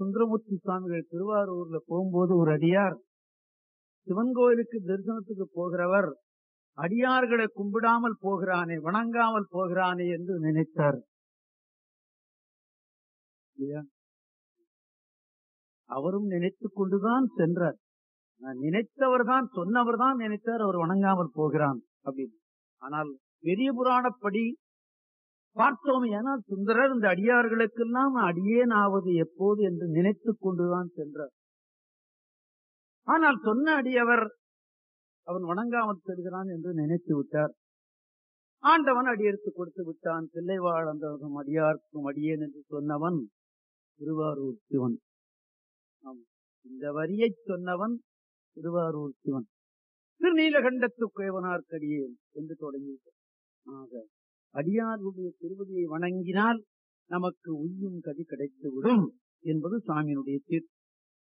சுந்தரமூர்த்தி சுவாமிகள் திருவாரூர்ல போகும்போது ஒரு அடியார் சிவன் கோயிலுக்கு தரிசனத்துக்கு போகிறவர் அடியார்களை கும்பிடாமல் போகிறானே வணங்காமல் போகிறானே என்று நினைத்தார் இல்லையா? அவரும் நினைத்துக் கொண்டுதான் சென்றார் நான் நினைத்தவர் தான் சொன்னவர் தான் நினைத்தார் அவர் வணங்காமல் போகிறான் அப்படின்னு ஆனால் பெரிய புராணப்படி பார்த்தோம் ஏனால் சுந்தரர் இந்த அடியார்களுக்கெல்லாம் அடியேன் ஆவது எப்போது என்று நினைத்துக் கொண்டுதான் சென்றார் ஆனால் சொன்ன அடியவர் அவன் வணங்காமல் செல்கிறான் என்று நினைத்து விட்டார் ஆண்டவன் அடியெடுத்து கொடுத்து விட்டான் பிள்ளைவாழ் அந்த அடியார்க்கும் அடியேன் என்று சொன்னவன் திருவாரூர் சிவன் ஆம். இந்த வரியை சொன்னவன் திருவாரூர் சிவன் திருநீலகண்டத்து குயவனார்க்கடியேன் என்று தொடங்கிவிட்டார் ஆக அடியாருடைய திருவடியை வணங்கினால் நமக்கு உய்யும் கதி கிடைத்துவிடும் என்பது சுவாமியினுடைய தீர்ப்பு